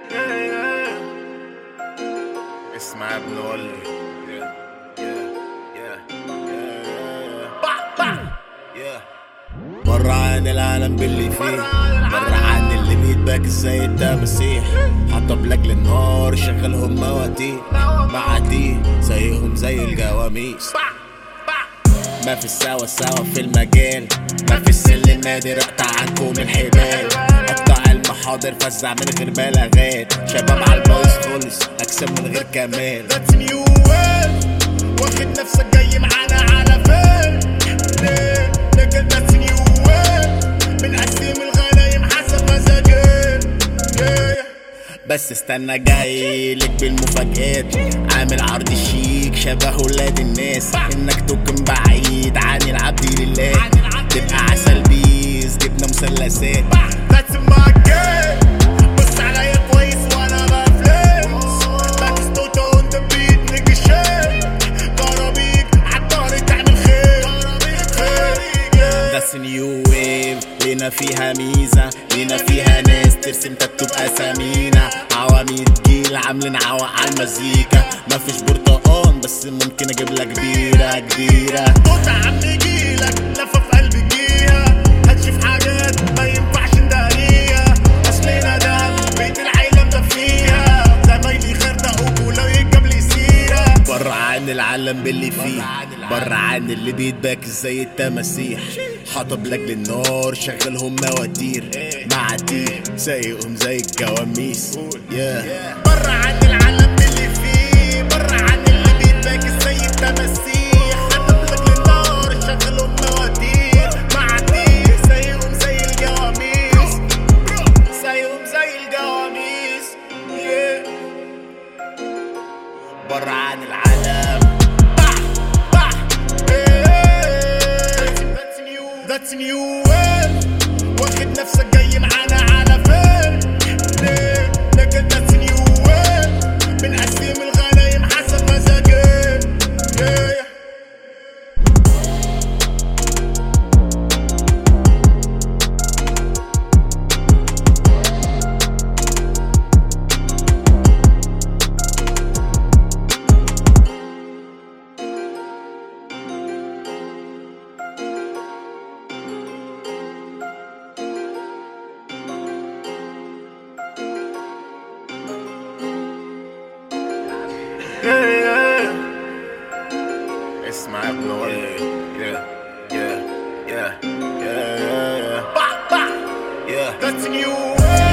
اسمع يا ابن ولي بره عن العالم باللي فيه بره عن اللي بيتباك زي التماسيح حطب لاجل النار شغلهم مواتير بعديه زيهم زي الجواميس ما في السوا سوا في المجال ما في السلم نادر اقطع عنكم الحبال اقطع المحاضر فزع من غير بلاغات شباب على البايظ خالص اكسب من غير كمال That's new wave واخد نفسك جاي معانا على فين ليه لكن that's new wave بنقسم الغنايم حسب مزاجين yeah. بس استنى جاي لك بالمفاجآت عامل عرض شيك شبه ولاد الناس انك تكون بعيد عن العبد لله تبقى عسل بيس جبنا مثلثات That's my game بص عليا كويس وانا بفليكس باكستوتا اون ذا بيت نيجي شيك ضربيك عالطار تعمل خير خير yeah. بس نيو ويف لينا فيها ميزة لينا فيها ناس ترسم تاتو بأسامينا عواميد جيل عاملين عوق على المزيكا مفيش برتقان بس ممكن اجيب لك بيرة كبيرة توت عم يجيلك لفة في قلب جيها هتشوف حاجات ما ينفعش نداريها اصلنا ده بيت العيلة مدفيها زمايلي خردقوا لو يجاب لي سيرة بره عن العالم باللي فيه بره عن اللي بيتباك زي التماسيح حاطب لاجل النار شغلهم مواتير معاتيه زيهم زي الجواميس yeah. برا عن العالم اللي فيه برا عن اللي بيتباك زي التماسيح هنطلق للنار شغلهم مواتير معاتيه زيهم زي الجواميس زيهم زي الجواميس yeah. بره عن العالم That's new That's new wave واخد نفسك جاي معانا على فين ليه لكن that's new wave بنقسم الغنايم حسب مزاجين yeah. اسمع يا ابن ولي yeah. yeah. yeah. yeah. yeah. Bah, bah. yeah. That's new wave